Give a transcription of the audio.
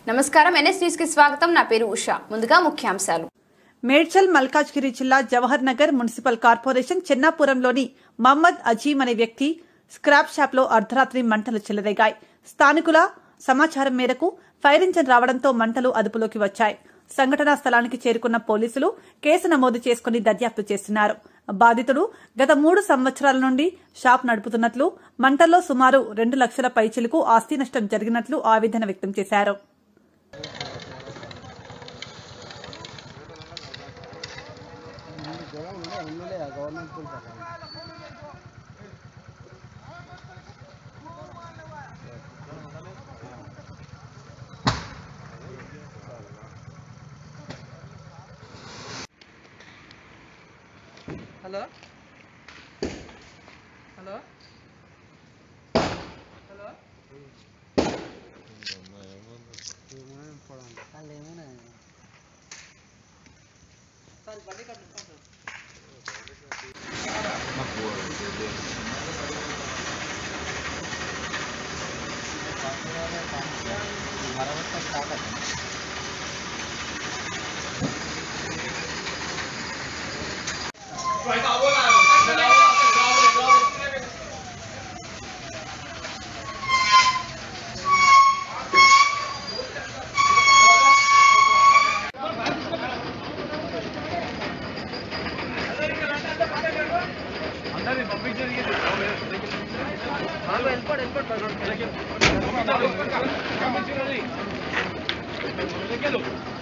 నమస్కారం NS news కి స్వాగతం నా పేరు ఉషా ముందుగా ముఖ్యాంశాలు మేడ్చల్ మల్కాజ్గిరి జిల్లా జవహర్ నగర్ మున్సిపల్ కార్పొరేషన్ చెన్నాపురంలోని మహమ్మద్ అజీం అనే వ్యక్తి స్క్రాప్ షాప్ లో అర్ధరాత్రి మంటలు చెలరేగాయి స్థానికుల సమాచారం మేరకు ఫైర్ ఇంజన్ రావడంతో మంటలు అదుపులోకి వచ్చాయి సంఘటనా స్థలానికి చేరుకున్న పోలీసులు కేసు నమోదు చేసుకుని దర్యాప్తు చేస్తున్నారు బాధితుడు గత మూడు సంవత్సరాల నుండి షాప్ నడుపుతున్నట్లు మంటల్లో సుమారు రెండు లక్షల పైచిలకు ఆస్తి నష్టం జరిగినట్లు ఆవేదన వ్యక్తం చేశారు హలో హలో హలో సార్ బండి కట్టు బాబు వెళ్ళిపోడు వెళ్ళిపోడు